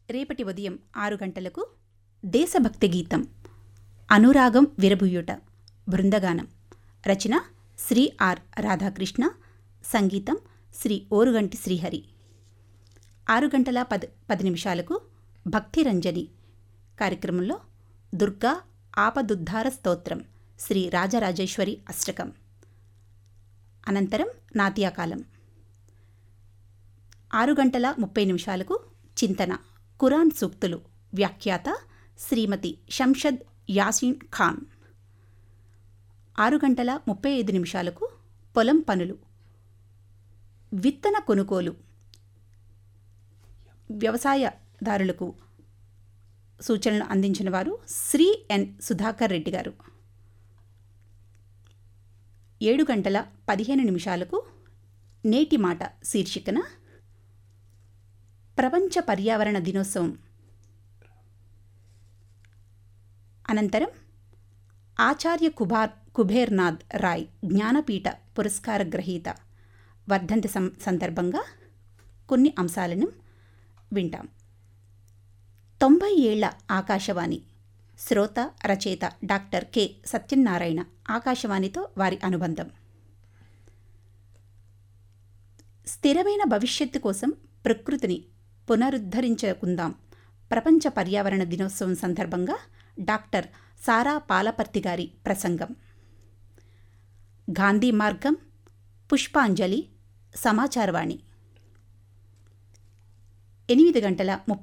రేపటి ఉదయం ఆరు గంటలకు దేశభక్తి గీతం అనురాగం విరబుయ్యుట బృందగానం రచన శ్రీ ఆర్ రాధాకృష్ణ సంగీతం శ్రీ ఓరుగంటి శ్రీహరి ఆరు గంటల పది పది నిమిషాలకు భక్తి రంజని కార్యక్రమంలో దుర్గా ఆపదుద్ధార స్తోత్రం శ్రీ రాజరాజేశ్వరి అష్టకం అనంతరం నాట్యాకాలం ఆరు గంటల ముప్పై నిమిషాలకు చింతన ఖురాన్ సూక్తులు వ్యాఖ్యాత శ్రీమతి షంషద్ యాసిన్ ఖాన్ ఆరు గంటల ముప్పై ఐదు నిమిషాలకు పొలం పనులు విత్తన కొనుగోలు వ్యవసాయదారులకు సూచనలు అందించిన వారు శ్రీ ఎన్ సుధాకర్ రెడ్డి గారు ఏడు గంటల పదిహేను నిమిషాలకు నేటి మాట శీర్షికన ప్రపంచ పర్యావరణ దినోత్సవం అనంతరం ఆచార్య కుబార్ కుబేర్నాథ్ రాయ్ జ్ఞానపీఠ పురస్కార గ్రహీత వర్ధంతి సం సందర్భంగా కొన్ని అంశాలను వింటాం తొంభై ఏళ్ల ఆకాశవాణి శ్రోత రచయిత డాక్టర్ కె సత్యనారాయణ ఆకాశవాణితో వారి అనుబంధం స్థిరమైన భవిష్యత్తు కోసం ప్రకృతిని పునరుద్ధరించుకుందాం ప్రపంచ పర్యావరణ దినోత్సవం సందర్భంగా డాక్టర్ సారా పాలపర్తి గారి ప్రసంగం గాంధీ మార్గం పుష్పాంజలి సమాచారవాణి ఎనిమిది గంటల ముప్పై